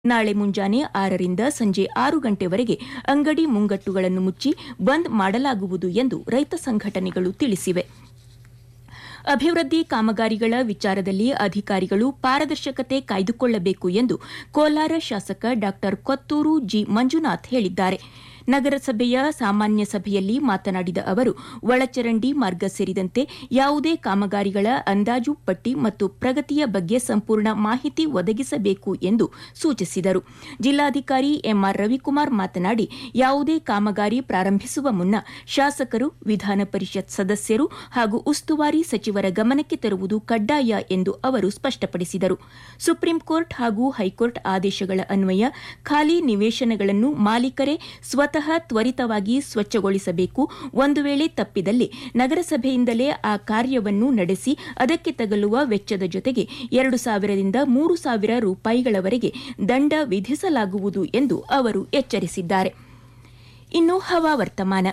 ನಾಳೆ ಮುಂಜಾನೆ ಆರರಿಂದ ಸಂಜೆ ಆರು ಗಂಟೆವರೆಗೆ ಅಂಗಡಿ ಮುಂಗಟ್ಟುಗಳನ್ನು ಮುಚ್ಚಿ ಬಂದ್ ಮಾಡಲಾಗುವುದು ಎಂದು ರೈತ ಸಂಘಟನೆಗಳು ತಿಳಿಸಿವೆ ಅಭಿವೃದ್ಧಿ ಕಾಮಗಾರಿಗಳ ವಿಚಾರದಲ್ಲಿ ಅಧಿಕಾರಿಗಳು ಪಾರದರ್ಶಕತೆ ಕಾಯ್ದುಕೊಳ್ಳಬೇಕು ಎಂದು ಕೋಲಾರ ಶಾಸಕ ಡಾ ಕೊತ್ತೂರು ಜಿ ಮಂಜುನಾಥ್ ಹೇಳಿದ್ದಾರೆ ನಗರಸಭೆಯ ಸಾಮಾನ್ಯ ಸಭೆಯಲ್ಲಿ ಮಾತನಾಡಿದ ಅವರು ಒಳಚರಂಡಿ ಮಾರ್ಗ ಸೇರಿದಂತೆ ಯಾವುದೇ ಕಾಮಗಾರಿಗಳ ಅಂದಾಜು ಪಟ್ಟಿ ಮತ್ತು ಪ್ರಗತಿಯ ಬಗ್ಗೆ ಸಂಪೂರ್ಣ ಮಾಹಿತಿ ಒದಗಿಸಬೇಕು ಎಂದು ಸೂಚಿಸಿದರು ಜಿಲ್ಲಾಧಿಕಾರಿ ಎಂಆರ್ ರವಿಕುಮಾರ್ ಮಾತನಾಡಿ ಯಾವುದೇ ಕಾಮಗಾರಿ ಪ್ರಾರಂಭಿಸುವ ಮುನ್ನ ಶಾಸಕರು ವಿಧಾನ ಪರಿಷತ್ ಸದಸ್ಯರು ಹಾಗೂ ಉಸ್ತುವಾರಿ ಸಚಿವರ ಗಮನಕ್ಕೆ ತರುವುದು ಕಡ್ಡಾಯ ಎಂದು ಅವರು ಸ್ಪಷ್ಟಪಡಿಸಿದರು ಸುಪ್ರೀಂ ಕೋರ್ಟ್ ಹಾಗೂ ಹೈಕೋರ್ಟ್ ಆದೇಶಗಳ ಅನ್ವಯ ಖಾಲಿ ನಿವೇಶನಗಳನ್ನು ಮಾಲೀಕರೇ ಸ್ವತಃ ತ್ವರಿತವಾಗಿ ಸ್ವಚ್ಛಗೊಳಿಸಬೇಕು ಒಂದು ವೇಳೆ ತಪ್ಪಿದಲ್ಲಿ ನಗರಸಭೆಯಿಂದಲೇ ಆ ಕಾರ್ಯವನ್ನು ನಡೆಸಿ ಅದಕ್ಕೆ ತಗಲುವ ವೆಚ್ಚದ ಜೊತೆಗೆ ಎರಡು ಸಾವಿರದಿಂದ ಮೂರು ಸಾವಿರ ರೂಪಾಯಿಗಳವರೆಗೆ ದಂಡ ವಿಧಿಸಲಾಗುವುದು ಎಂದು ಅವರು ಎಚ್ಚರಿಸಿದ್ದಾರೆ ಇನ್ನು ಹವಾವರ್ತಮಾನ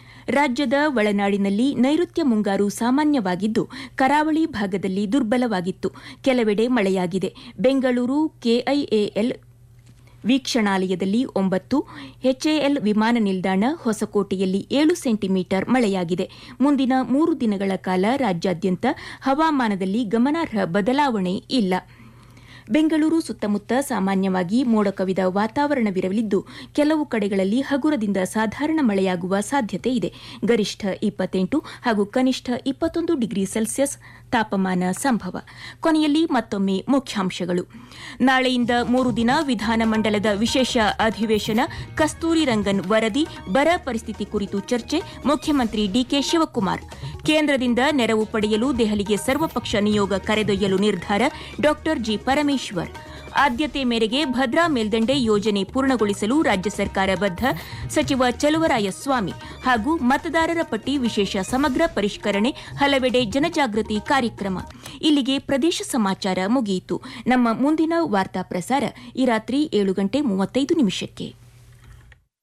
ರಾಜ್ಯದ ಒಳನಾಡಿನಲ್ಲಿ ನೈಋತ್ಯ ಮುಂಗಾರು ಸಾಮಾನ್ಯವಾಗಿದ್ದು ಕರಾವಳಿ ಭಾಗದಲ್ಲಿ ದುರ್ಬಲವಾಗಿತ್ತು ಕೆಲವೆಡೆ ಮಳೆಯಾಗಿದೆ ಬೆಂಗಳೂರು ಕೆಐಎಎಲ್ ವೀಕ್ಷಣಾಲಯದಲ್ಲಿ ಒಂಬತ್ತು ಎಚ್ಎಎಲ್ ವಿಮಾನ ನಿಲ್ದಾಣ ಹೊಸಕೋಟೆಯಲ್ಲಿ ಏಳು ಸೆಂಟಿಮೀಟರ್ ಮಳೆಯಾಗಿದೆ ಮುಂದಿನ ಮೂರು ದಿನಗಳ ಕಾಲ ರಾಜ್ಯಾದ್ಯಂತ ಹವಾಮಾನದಲ್ಲಿ ಗಮನಾರ್ಹ ಬದಲಾವಣೆ ಇಲ್ಲ ಬೆಂಗಳೂರು ಸುತ್ತಮುತ್ತ ಸಾಮಾನ್ಯವಾಗಿ ಮೋಡ ಕವಿದ ವಾತಾವರಣವಿರಲಿದ್ದು ಕೆಲವು ಕಡೆಗಳಲ್ಲಿ ಹಗುರದಿಂದ ಸಾಧಾರಣ ಮಳೆಯಾಗುವ ಸಾಧ್ಯತೆ ಇದೆ ಗರಿಷ್ಠ ಇಪ್ಪತ್ತೆಂಟು ಹಾಗೂ ಕನಿಷ್ಠ ಇಪ್ಪತ್ತೊಂದು ಡಿಗ್ರಿ ಸೆಲ್ಸಿಯಸ್ ತಾಪಮಾನ ಸಂಭವ ಕೊನೆಯಲ್ಲಿ ಮತ್ತೊಮ್ಮೆ ಮುಖ್ಯಾಂಶಗಳು ನಾಳೆಯಿಂದ ಮೂರು ದಿನ ವಿಧಾನಮಂಡಲದ ವಿಶೇಷ ಅಧಿವೇಶನ ಕಸ್ತೂರಿ ರಂಗನ್ ವರದಿ ಬರ ಪರಿಸ್ಥಿತಿ ಕುರಿತು ಚರ್ಚೆ ಮುಖ್ಯಮಂತ್ರಿ ಡಿಕೆ ಶಿವಕುಮಾರ್ ಕೇಂದ್ರದಿಂದ ನೆರವು ಪಡೆಯಲು ದೆಹಲಿಗೆ ಸರ್ವಪಕ್ಷ ನಿಯೋಗ ಕರೆದೊಯ್ಯಲು ನಿರ್ಧಾರ ಡಾ ಜಿ ಪರಮೇಶ್ವರ್ ಆದ್ಯತೆ ಮೇರೆಗೆ ಭದ್ರಾ ಮೇಲ್ದಂಡೆ ಯೋಜನೆ ಪೂರ್ಣಗೊಳಿಸಲು ರಾಜ್ಯ ಸರ್ಕಾರ ಬದ್ಧ ಸಚಿವ ಚಲುವರಾಯಸ್ವಾಮಿ ಹಾಗೂ ಮತದಾರರ ಪಟ್ಟಿ ವಿಶೇಷ ಸಮಗ್ರ ಪರಿಷ್ಕರಣೆ ಹಲವೆಡೆ ಜನಜಾಗೃತಿ ಕಾರ್ಯಕ್ರಮ ಇಲ್ಲಿಗೆ ಪ್ರದೇಶ ಸಮಾಚಾರ ಮುಗಿಯಿತು ನಮ್ಮ ಮುಂದಿನ ವಾರ್ತಾ ಪ್ರಸಾರ ಈ ರಾತ್ರಿ ಏಳು ಗಂಟೆ ಮೂವತ್ತೈದು ನಿಮಿಷಕ್ಕೆ